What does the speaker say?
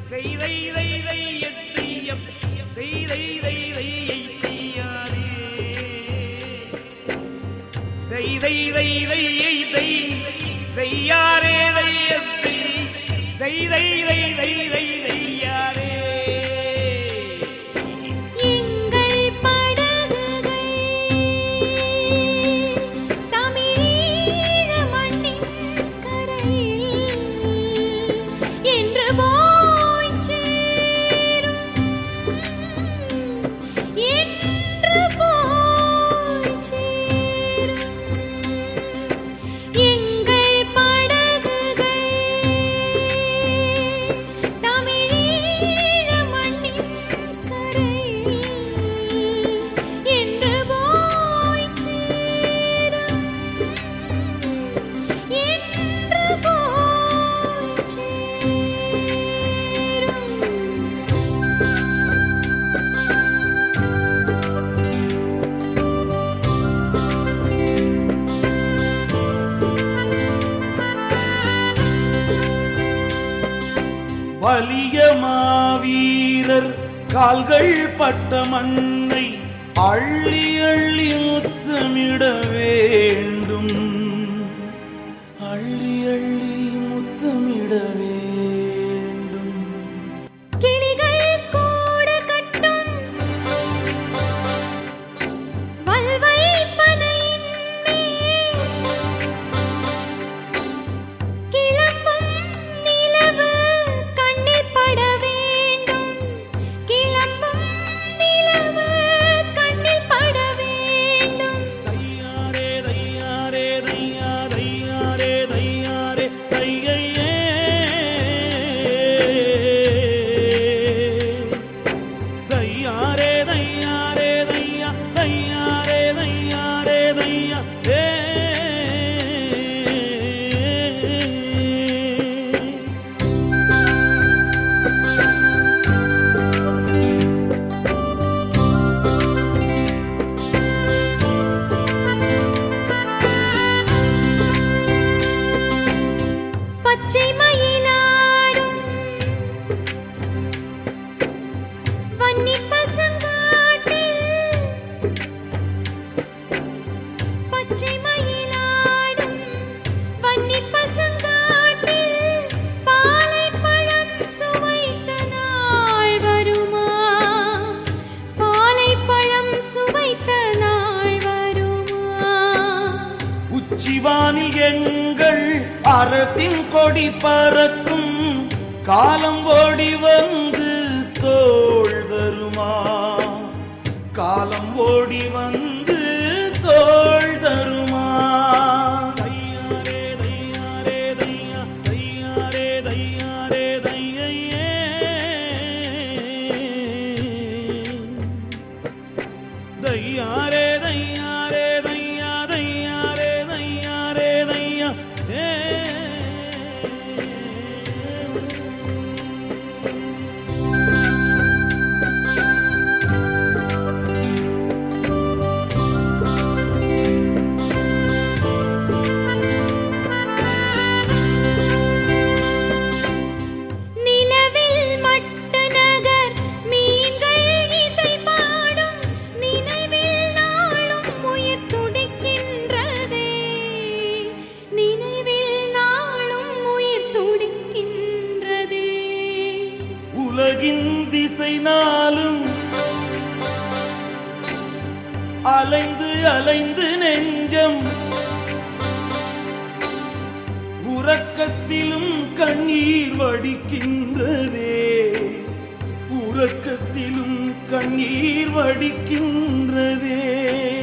தை தை தை தை எத்தையம் தை தை தை தை எத்தையாரே தை தை தை தை தை தையாரே தையத்தை தை தை தை தை தை தையாரே எங்கள் படகுகள் தமிழீழ மண்ணின் கரையில் என்று போய் சேரும் என்று போய் சேரும் எங்கள் படகுகள் தமிழீழ மண்ணின் கரையில் என்று போய் சேரும் என்று போய் சேரும் வலிய மாவீரர் கால்கள் பட்ட மண்ணை அள்ளி அள்ளி முத்தமிட வேண்டும் அள்ளி அள்ளி முத்தமிட வேண்டும் கிளிகள் கூட கட்டும் வல்வை பனையின் மேல் கிளம்பும் நிலவு கண்ணில் பட வேண்டும் கிளம்பும் நிலவு கண்ணில் பட வேண்டும் தையாரே தையாரே தையா தையாரே தையாரே தையையே தையாரே தையாரே தையா தையாரே தையாரே தையா ஏ பச்சை மயிலாடும் வன்னி பசங்காட்டில் பச்சை மயிலாடும் வன்னி பசங்காட்டில் பாலை பழம் சுவைத்த நாள் வருமா பாலை பழம் சுவைத்த நாள் வருமா உச்சிவானில் எங்கள் அரசின் கொடி பறக்கும் காலம் ஓடி வந்து தோள் தருமா காலம் ஓடி வந்து தோள் தருமா தையாரே தையாரே தையா தையாரே தையாரே தையையே தையாரே தையாரே தையா தையாரே தையாரே தையா ஏ நிலவில் மட்டு நகர் மீன்கள் இசை பாடும் நினைவில் நாளும் உயிர் துடிக்கின்றதே நினைவில் நாளும் உயிர் துடிக்கின்றதே உலகின் திசை நாளும் அலைந்து அலைந்து நெஞ்சம் உறக்கத்திலும் கண்ணீர் வடிக்கின்றதே உறக்கத்திலும் கண்ணீர் வடிக்கின்றதே